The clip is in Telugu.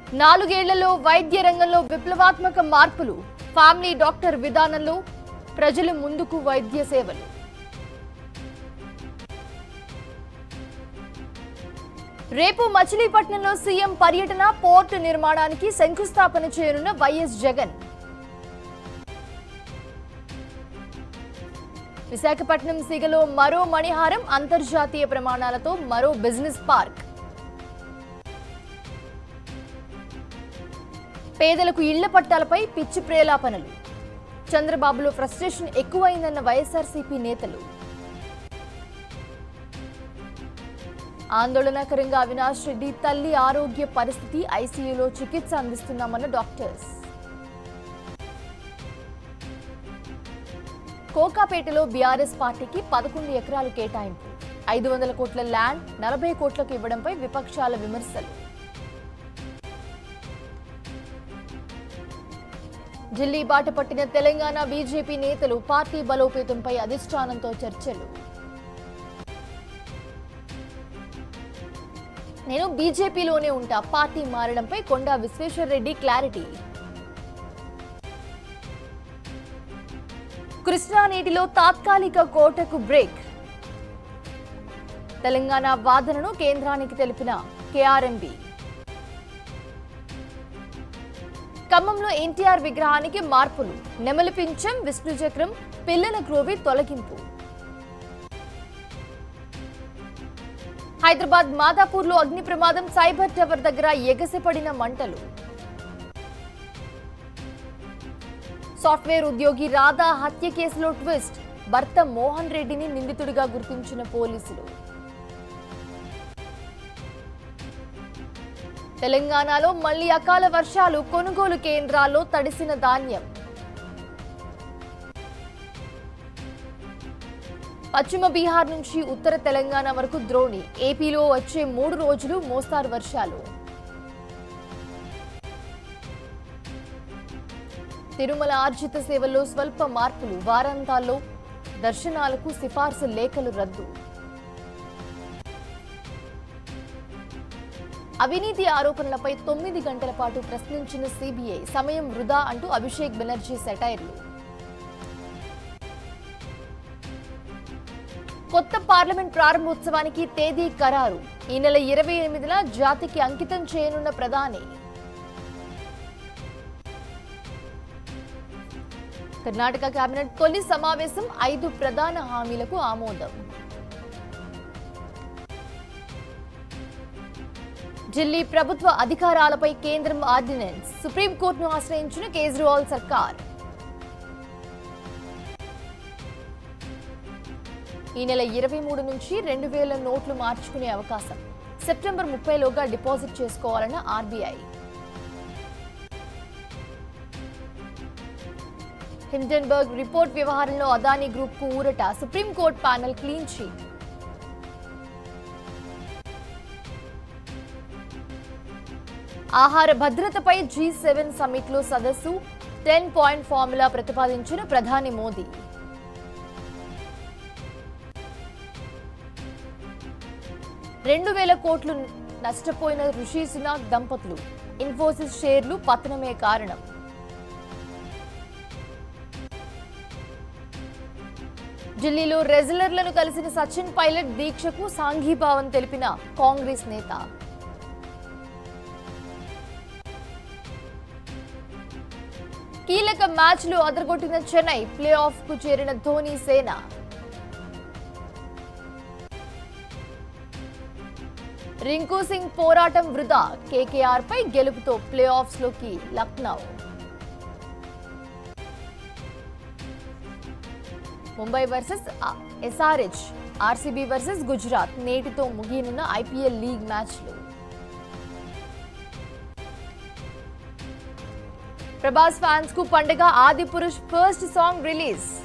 నాలుగేళ్లలో వైద్య రంగంలో విప్లవాత్మక మార్పులు ఫ్యామిలీ డాక్టర్ విధానంలో ప్రజలు ముందుకు వైద్య సేవలు రేపు మచిలీపట్నంలో సీఎం పర్యటన పోర్టు నిర్మాణానికి శంకుస్థాపన చేయనున్న వైఎస్ జగన్ విశాఖపట్నం సిగలో మరో మణిహారం అంతర్జాతీయ ప్రమాణాలతో మరో బిజినెస్ పార్క్ పేదలకు ఇళ్ల పట్టాలపై పిచ్చి ప్రేలాపనలు చంద్రబాబులో ఫ్రస్ట్రేషన్ ఎక్కువైందన్న వైఎస్ఆర్సీపీ నేతలు ఆందోళనకరంగా అవినాష్ రెడ్డి తల్లి ఆరోగ్య పరిస్థితి ఐసీయూలో చికిత్స అందిస్తున్నామన్న డాక్టర్స్ కోకాపేటలో బీఆర్ఎస్ పార్టీకి పదకొండు ఎకరాలు కేటాయింపు ఐదు వందల కోట్ల ల్యాండ్ నలభై కోట్లకు ఇవ్వడంపై విపక్షాల విమర్శలు ఢిల్లీ బాట పట్టిన తెలంగాణ బీజేపీ నేతలు పార్టీ బలోపేతంపై అధిష్టానంతో చర్చలు నేను బీజేపీలోనే ఉంటా పార్టీ మారడంపై కొండా విశ్వేశ్వరరెడ్డి క్లారిటీ కృష్ణా నీటిలో తాత్కాలిక కోటకు బ్రేక్ తెలంగాణ వాదనను కేంద్రానికి తెలిపిన కేఆర్ఎంబి ఖమ్మంలో ఎన్టీఆర్ విగ్రహానికి మార్పులు నెమలి పింఛం విష్ణు చక్రం పిల్లల గ్రోవి తొలగింపు హైదరాబాద్ మాదాపూర్లో అగ్ని ప్రమాదం సైబర్ టవర్ దగ్గర ఎగసిపడిన మంటలు సాఫ్ట్వేర్ ఉద్యోగి రాధా హత్య కేసులో ట్విస్ట్ భర్త మోహన్ రెడ్డిని నిందితుడిగా గుర్తించిన పోలీసులు తెలంగాణలో మళ్లీ అకాల వర్షాలు కొనుగోలు కేంద్రాల్లో తడిసిన ధాన్యం పశ్చిమ బీహార్ నుంచి ఉత్తర తెలంగాణ వరకు ద్రోణి ఏపీలో వచ్చే మూడు రోజులు మోస్తారు వర్షాలు తిరుమల ఆర్జిత సేవల్లో స్వల్ప మార్పులు వారాంతాల్లో దర్శనాలకు సిఫార్సు లేఖలు రద్దు అవినీతి ఆరోపణలపై తొమ్మిది గంటల పాటు ప్రశ్నించిన సిబిఐ సమయం వృధా అంటూ అభిషేక్ బెనర్జీ సెటైర్లు కొత్త పార్లమెంట్ ప్రారంభోత్సవానికి తేదీ ఖరారు ఈ నెల ఇరవై ఎనిమిదిన జాతికి అంకితం చేయనున్న ప్రధాని కర్ణాటక కేబినెట్ తొలి సమావేశం ఐదు ప్రధాన హామీలకు ఆమోదం ఢిల్లీ ప్రభుత్వ అధికారాలపై కేంద్రం ఆర్డినెన్స్ సుప్రీంకోర్టును ఆశ్రయించిన కేజ్రీవాల్ సర్కార్ ఈ నెల ఇరవై మూడు నుంచి రెండు వేల నోట్లు మార్చుకునే అవకాశం సెప్టెంబర్ ముప్పైలోగా డిపాజిట్ చేసుకోవాలన్న ఆర్బీఐ హిండెన్బర్గ్ రిపోర్ట్ వ్యవహారంలో అదానీ గ్రూప్ కు ఊరట సుప్రీంకోర్టు ప్యానెల్ క్లీన్ చీట్ ఆహార భద్రతపై జీ సెవెన్ సమిట్ లో సదస్సు టెన్ పాయింట్ ఫార్ములా ప్రతిపాదించిన ప్రధాని మోదీ రెండు వేల కోట్లు నష్టపోయిన ఋషి సునాక్ దంపతులు ఇన్ఫోసిస్ షేర్లు పతనమే కారణం ఢిల్లీలో రెజ్లర్లను కలిసిన సచిన్ పైలట్ దీక్షకు సాంఘీభావం తెలిపిన కాంగ్రెస్ నేత కీలక మ్యాచ్లు అదరగొట్టిన చెన్నై ప్లే ఆఫ్ కు చేరిన ధోని సేన రింకు సింగ్ పోరాటం వృధా కేకేఆర్ పై గెలుపుతో ప్లే ఆఫ్స్ లోకి Lucknow Mumbai versus SRH RCB versus Gujarat నేటితో ముగియనున్న ఐపీఎల్ లీగ్ మ్యాచ్లు ప్రభాస్ ఫ్యాన్స్ కు పండగ ఆది పురుష్ ఫస్ట్ సాంగ్ రిలీజ్